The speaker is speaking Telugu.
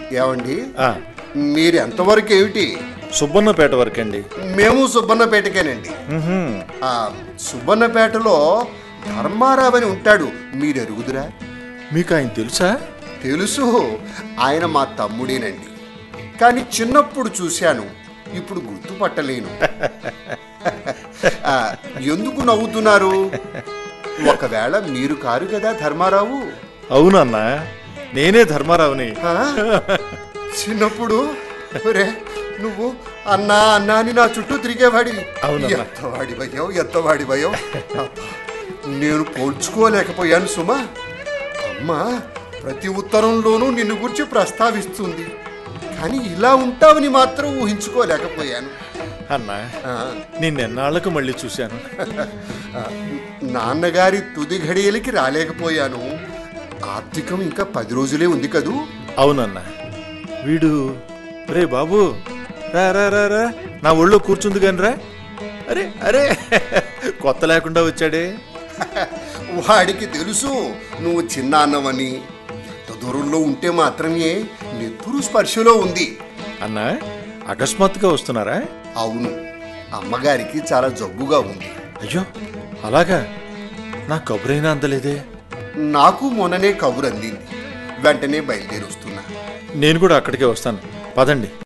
ఏమండి ఆ, మీరు ఎంతవరకు ఏమిటి సుబ్బన్నపేట వరకు అండి మేము సుబ్బన్నపేటకేనండి ఉహుం. ఆ సుబ్బన్నపేటలో ధర్మారావు అని ఉంటాడు మీరు ఎరుగుదురా మీకు ఆయన తెలుసా తెలుసు ఆయన మా తమ్ముడేనండి కానీ చిన్నప్పుడు చూశాను ఇప్పుడు గుర్తుపట్టలేను ఆ, ఎందుకు నవ్వుతున్నారు ఒకవేళ మీరు కారు కదా ధర్మారావు అవునన్నా నేనే ధర్మారావుని ఆ? చిన్నప్పుడు ఒరే నువ్వు అన్నా అన్నా అని నా చుట్టూ తిరిగేవాడివి అవునమ్మా. ఎంతవాడి భయం ఎంతవాడి భయం నేను పోల్చుకోలేకపోయాను సుమా అమ్మ ప్రతి ఉత్తరంలోనూ నిన్ను గురించి ప్రస్తావిస్తుంది కానీ ఇలా ఉంటావని మాత్రం ఊహించుకోలేకపోయాను అన్నా ఆ, నిన్నెన్నాళ్లకు మళ్ళీ చూశాను ఆ, నాన్నగారి తుది ఘడియలకి రాలేకపోయాను ఆర్థికం ఇంకా పది రోజులే ఉంది కదూ అవునన్నా వీడు రే బాబు రా రా రా రా నా ఒళ్ళో కూర్చుంది కాని రా అరే అరే కొత్త లేకుండా వచ్చాడే వాడికి తెలుసు నువ్వు చిన్న అన్నవని ఇంత దూరంలో ఉంటే మాత్రమే నెత్తురు స్పర్శలో ఉంది అన్నా అకస్మాత్తుగా వస్తున్నారా అవును అమ్మగారికి చాలా జబ్బుగా ఉంది అయ్యో అలాగా నా కబురైనా అందలేదే నాకు మొన్ననే కబురు అందింది వెంటనే బయలుదేరి వస్తున్నా నేను కూడా అక్కడికే వస్తాను పదండి